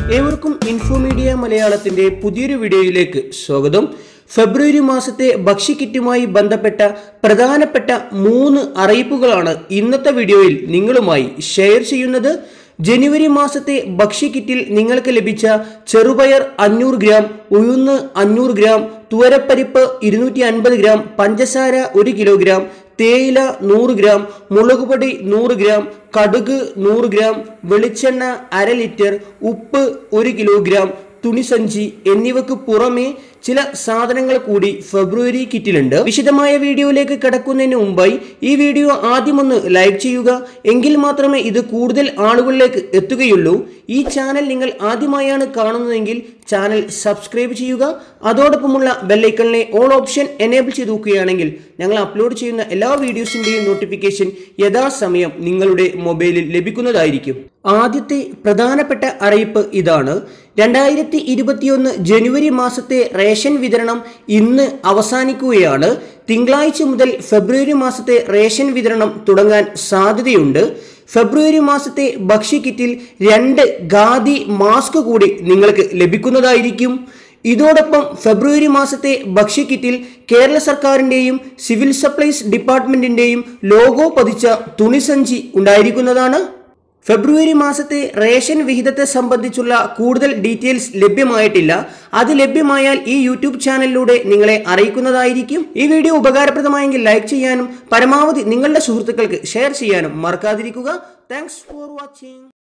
ഏവർക്കും ഇൻഫോമീഡിയ മലയാളത്തിന്റെ പുതിയൊരു വീഡിയോയിലേക്ക് സ്വാഗതം ഫെബ്രുവരി മാസത്തെ ഭക്ഷ്യക്കിറ്റുമായി ബന്ധപ്പെട്ട പ്രധാനപ്പെട്ട മൂന്ന് അറിയിപ്പുകളാണ് ഇന്നത്തെ വീഡിയോയിൽ നിങ്ങളുമായി ഷെയർ ചെയ്യുന്നത് ജനുവരി മാസത്തെ ഭക്ഷ്യക്കിറ്റിൽ നിങ്ങൾക്ക് ലഭിച്ച ചെറുപയർ അഞ്ഞൂറ് ഗ്രാം ഉഴുന്ന് അഞ്ഞൂറ് ഗ്രാം തുവരപ്പരിപ്പ് ഇരുന്നൂറ്റി അൻപത് ഗ്രാം പഞ്ചസാര ഒരു കിലോഗ്രാം തേയില നൂറ് ഗ്രാം മുളകുപൊടി നൂറ് ഗ്രാം കടുക് നൂറ് ഗ്രാം വെളിച്ചെണ്ണ അര ലിറ്റർ ഉപ്പ് ഒരു കിലോഗ്രാം തുണിസഞ്ചി എന്നിവക്ക് പുറമെ ചില സാധനങ്ങൾ കൂടി ഫെബ്രുവരി കിറ്റിലുണ്ട് വിശദമായ വീഡിയോയിലേക്ക് കിടക്കുന്നതിന് മുമ്പായി ഈ വീഡിയോ ആദ്യമൊന്ന് ലൈക്ക് ചെയ്യുക എങ്കിൽ മാത്രമേ ഇത് കൂടുതൽ ആളുകളിലേക്ക് എത്തുകയുള്ളൂ ഈ ചാനൽ നിങ്ങൾ ആദ്യമായാണ് കാണുന്നതെങ്കിൽ ചാനൽ സബ്സ്ക്രൈബ് ചെയ്യുക അതോടൊപ്പമുള്ള ബെല്ലൈക്കണിലെ ഓൾ ഓപ്ഷൻ എനേബിൾ ചെയ്ത് നോക്കുകയാണെങ്കിൽ ഞങ്ങൾ അപ്ലോഡ് ചെയ്യുന്ന എല്ലാ വീഡിയോസിൻ്റെയും നോട്ടിഫിക്കേഷൻ യഥാസമയം നിങ്ങളുടെ മൊബൈലിൽ ലഭിക്കുന്നതായിരിക്കും ആദ്യത്തെ പ്രധാനപ്പെട്ട അറിയിപ്പ് ഇതാണ് രണ്ടായിരത്തി ഇരുപത്തിയൊന്ന് ജനുവരി മാസത്തെ റേഷൻ വിതരണം ഇന്ന് അവസാനിക്കുകയാണ് തിങ്കളാഴ്ച മുതൽ ഫെബ്രുവരി മാസത്തെ റേഷൻ വിതരണം തുടങ്ങാൻ സാധ്യതയുണ്ട് ഫെബ്രുവരി മാസത്തെ ഭക്ഷ്യക്കിറ്റിൽ രണ്ട് ഖാദി മാസ്ക് കൂടി നിങ്ങൾക്ക് ലഭിക്കുന്നതായിരിക്കും ഇതോടൊപ്പം ഫെബ്രുവരി മാസത്തെ ഭക്ഷ്യക്കിറ്റിൽ കേരള സർക്കാരിൻ്റെയും സിവിൽ സപ്ലൈസ് ഡിപ്പാർട്ട്മെന്റിന്റെയും ലോഗോ പതിച്ച തുണിസഞ്ചി ഉണ്ടായിരിക്കുന്നതാണ് ഫെബ്രുവരി മാസത്തെ റേഷൻ വിഹിതത്തെ സംബന്ധിച്ചുള്ള കൂടുതൽ ഡീറ്റെയിൽസ് ലഭ്യമായിട്ടില്ല അത് ലഭ്യമായാൽ ഈ യൂട്യൂബ് ചാനലിലൂടെ നിങ്ങളെ അറിയിക്കുന്നതായിരിക്കും ഈ വീഡിയോ ഉപകാരപ്രദമായെങ്കിൽ ലൈക്ക് ചെയ്യാനും പരമാവധി നിങ്ങളുടെ സുഹൃത്തുക്കൾക്ക് ഷെയർ ചെയ്യാനും മറക്കാതിരിക്കുക താങ്ക്സ് ഫോർ വാച്ചിങ്